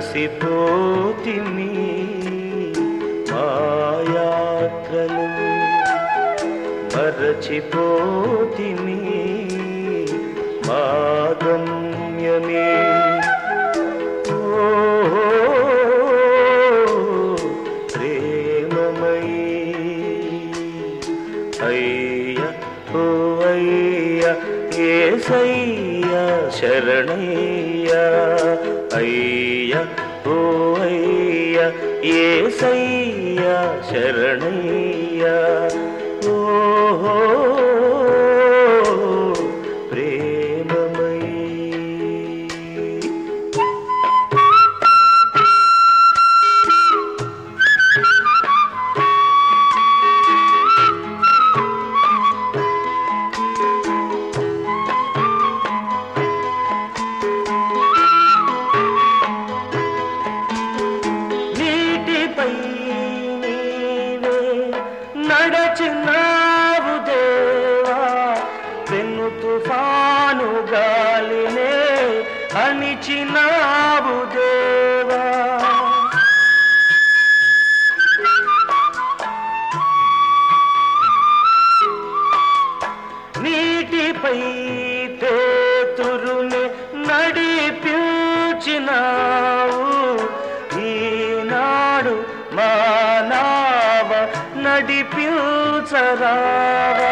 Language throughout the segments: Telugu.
అలసిపోతిమి మాయాత్రలు మరచిపోతిమి మాగమ్యమే ఓ ప్రేమమయీ అయ్య ఓ అయ్య ఏసయ్య శరణయ్య అయ్య ఓ అయ్య ఏసయ్య శరణయ్య ఓ ప్రేమమయీ నీటిపై నీవే నడచినావు దేవా పెను తుఫాను గాలినే అణిచినావు దేవా నీటిపై పేతురుని నడిపించినావు ఈనాడు మానవ నడిపించరావా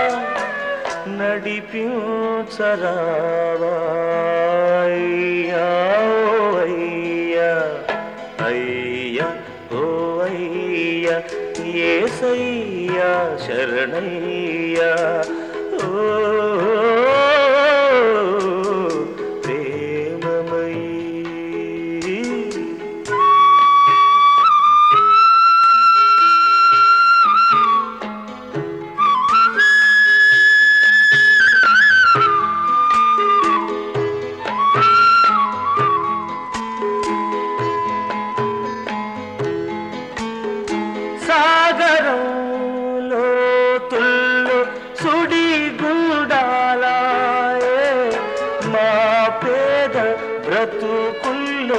నడిపించరావా అయ్యా ఓ అయ్యా అయ్యా ఓ అయ్యా ఏసయ్యా శరణయ్యా ఓ ప్రేమమయీ సాగరంలో తుల్లు సుడి గుండాలాయే మా పేద బ్రతుకుల్లో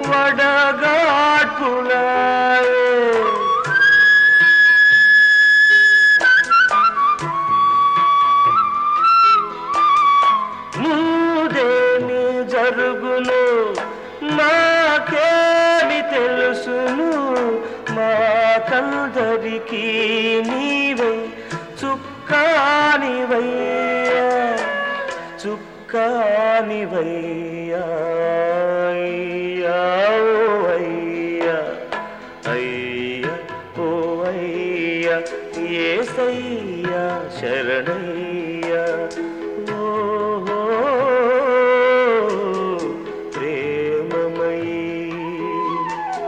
వడగాడ్పులాయే ముందేమి జరుగును మాకేమి తెలుసును మాకందరికీ నీవై చుక్కానివయ్యా చుక్కానివయ్యా అయ్యా ఓ అయ్యా అయ్యా ఓ అయ్యా ఏసయ్యా శరణయ్యా ఓ ప్రేమమయీ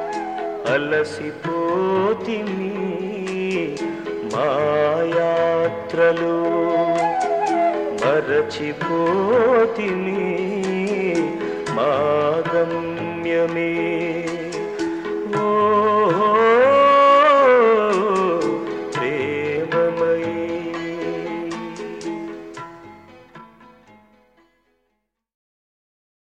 అలసిపోతిమి మాయాత్రలు మరచిపోతిమి